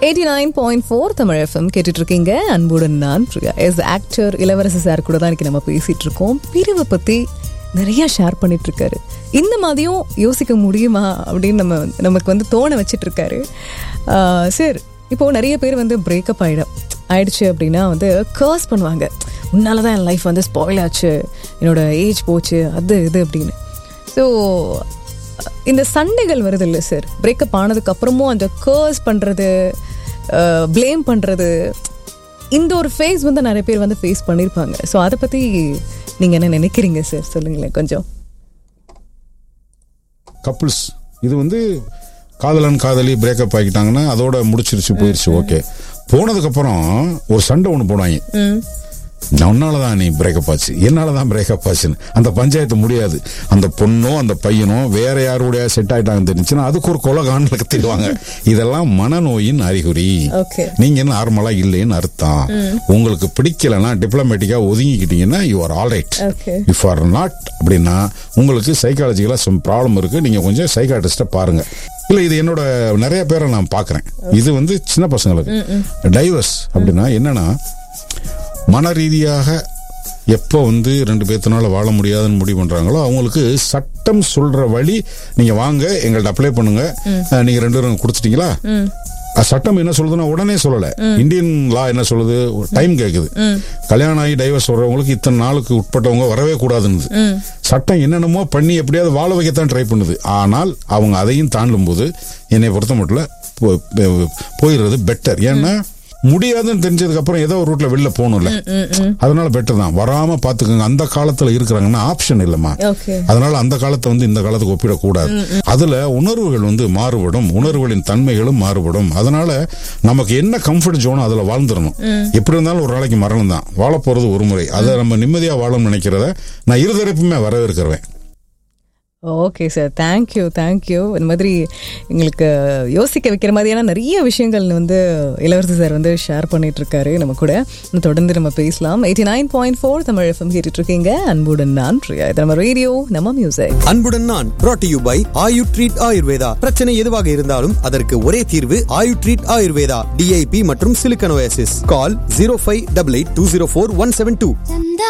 eighty nine point four Tamil FM கேட்டுட்டு இருக்கீங்க அன்புடன் நான் பிரியா எஸ் ஆக்டர் இளவரசி சார் கூட தான் இன்னைக்கு நம்ம பேசிட்டு இருக்கோம் பிரிவை பத்தி நிறைய ஷேர் பண்ணிட்டு இருக்காரு இந்த மாதிரியும் யோசிக்க முடியுமா அப்படின்னு நம்ம நமக்கு வந்து தோண வச்சிட்டு இருக்காரு சார் இப்போ நிறைய பேர் வந்து பிரேக்கப் ஆயிடும் ஆயிடுச்சு அப்படின்னா வந்து கர்ஸ் பண்ணுவாங்க உன்னால தான் என் லைஃப் வந்து ஸ்பாயில் ஆச்சு என்னோட ஏஜ் போச்சு அது இது அப்படின்னு ஸோ இந்த சண்டைகள் வருது இல்லை சார் பிரேக்கப் ஆனதுக்கு அப்புறமும் அந்த கர்ஸ் பண்ணுறது ப்ளேம் பண்ணுறது இந்த ஒரு ஃபேஸ் வந்து நிறைய பேர் வந்து ஃபேஸ் பண்ணியிருப்பாங்க ஸோ அதை பற்றி நீங்கள் என்ன நினைக்கிறீங்க சார் சொல்லுங்களேன் கொஞ்சம் கப்புள்ஸ் இது வந்து காதலன் காதலி பிரேக்கப் ஆகிட்டாங்கன்னா அதோட முடிச்சிருச்சு போயிருச்சு ஓகே போனதுக்கப்புறம் ஒரு சண்டை ஒன்று போடுவாங்க உன்னால தான் நீ பிரேக்கப் ஆச்சு என்னால தான் பிரேக்கப் ஆச்சுன்னு அந்த பஞ்சாயத்து முடியாது அந்த பொண்ணோ அந்த பையனோ வேற யாருடைய செட் ஆயிட்டாங்க தெரிஞ்சுன்னா அதுக்கு ஒரு கொலை காணல கத்திடுவாங்க இதெல்லாம் மனநோயின் அறிகுறி ஓகே நீங்க நார்மலா இல்லைன்னு அர்த்தம் உங்களுக்கு பிடிக்கலன்னா டிப்ளமேட்டிக்கா ஒதுங்கிக்கிட்டீங்கன்னா you are all right okay if or not அப்படின்னா உங்களுக்கு சைக்காலஜிக்கலா சம் ப்ராப்ளம் இருக்கு நீங்க கொஞ்சம் சைக்காட்ரிஸ்ட பாருங்க இல்ல இது என்னோட நிறைய பேரை நான் பாக்குறேன் இது வந்து சின்ன பசங்களுக்கு டைவர்ஸ் அப்படின்னா என்னன்னா மன ரீதியாக எப்போ வந்து ரெண்டு பேர்த்தனால வாழ முடியாதுன்னு முடிவு பண்றாங்களோ அவங்களுக்கு சட்டம் சொல்ற வழி நீங்க வாங்க எங்கள்ட்ட அப்ளை பண்ணுங்க அஹ், நீங்க ரெண்டு பேரும் கொடுத்துட்டீங்களா அஹ், சட்டம் என்ன சொல்லுதுன்னா உடனே சொல்லல இந்தியன் லா என்ன சொல்லுது டைம் கேக்குது கல்யாணம் ஆகி டைவர்ஸ் வர்றவங்களுக்கு இத்தனை நாளுக்கு உட்பட்டவங்க வரவே கூடாதுன்னு சட்டம் என்னென்னமோ பண்ணி எப்படியாவது வாழ வைக்கத்தான் ட்ரை பண்ணுது ஆனால் அவங்க அதையும் தாண்டும் போது என்னை பொறுத்த மட்டும் போ- போ- போயிடுறது பெட்டர் ஏன்னா முடியாதுன்னு தெரிஞ்சதுக்கு அப்புறம் ஏதோ ஒரு ரூட்ல வெளில போகணும்ல அதனால பெட்டர் தான் வராம பாத்துக்கோங்க அந்த காலத்துல இருக்கிறாங்கன்னா ஆப்ஷன் இல்லம்மா ஓகே அதனால அந்த காலத்தை வந்து இந்த காலத்துக்கு ஒப்பிடக்கூடாது அதுல உணர்வுகள் வந்து மாறுபடும் உணர்வுகளின் தன்மைகளும் மாறுபடும் அதனால நமக்கு என்ன கம்ஃபர்ட் ஜோனோ அதுல வாழ்ந்துடணும் எப்படி இருந்தாலும் ஒரு நாளைக்கு மரணம் தான் வாழ போறது ஒரு முறை அதை நம்ம நிம்மதியா வாழணும்னு நினைக்கிறத நான் இருதரப்புமே வரவேற்கிறேன் ஓகே சார் தேங்க்யூ தேங்க்யூ இந்த மாதிரி எங்களுக்கு யோசிக்க வைக்கிற மாதிரியான நிறைய விஷயங்கள் வந்து இளவரசி சார் வந்து ஷேர் பண்ணிட்டு இருக்காரு நம்ம கூட இன்னும் தொடர்ந்து நம்ம பேசலாம் eighty nine point four Tamil FM கேட்டுட்டு இருக்கீங்க அன்புடன் நான் பிரியா இது நம்ம ரேடியோ நம்ம மியூசிக் அன்புடன் நான் brought to you by Ayu treat Ayurveda பிரச்சனை எதுவாக இருந்தாலும் அதற்கு ஒரே தீர்வு ஆயு ட்ரீட் ஆயுர்வேதா டிஐபி மற்றும் சிலிக்கனோசிஸ் call zero five double eight two zero four one seven two தந்தா